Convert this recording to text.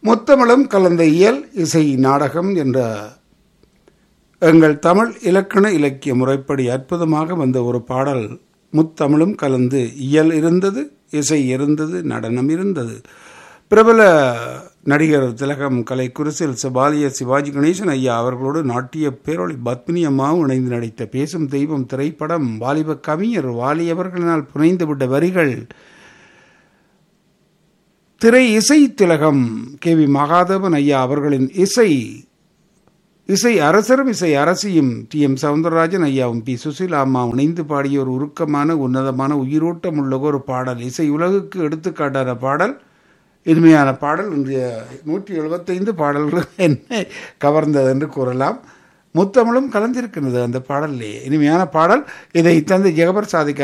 முத்தமிழும் கலந்த இயல் இசை நாடகம் என்ற எங்கள் தமிழ் இலக்கண இலக்கிய முறைப்படி அற்புதமாக வந்த ஒரு பாடல் முத்தமிழும் கலந்து இயல் இருந்தது இசை இருந்தது நடனம் இருந்தது பிரபல நடிகர் திலகம் கலை குருசில் சபாலிய சிவாஜி கணேசன் ஐயா அவர்களோடு நாட்டிய பேரொளி பத்மினி அம்மாவும் இணைந்து நடித்த பேசும் தெய்வம் திரைப்படம் வாலிப கவிஞர் வாலி அவர்களினால் புனைந்துவிட்ட வரிகள் திரை இசை திலகம் கே வி மகாதேவன் ஐயா அவர்களின் இசை இசை அரசரும் இசை அரசியும் டி எம் சவுந்தரராஜன் ஐயாவும் பி சுசீலா அம்மா இணைந்து பாடிய ஒரு உருக்கமான உன்னதமான உயிரோட்டம் உள்ள ஒரு பாடல் இசை உலகுக்கு எடுத்துக்காட்டான பாடல் இனிமையான பாடல் இன்றைய நூற்றி எழுபத்தைந்து பாடல்கள் என்ன கவர்ந்தது என்று கூறலாம் முத்தமிழும் கலந்திருக்கின்றது அந்த பாடலிலே இனிமையான பாடல் இதை தந்தை ஜெகபர் சாதிக்க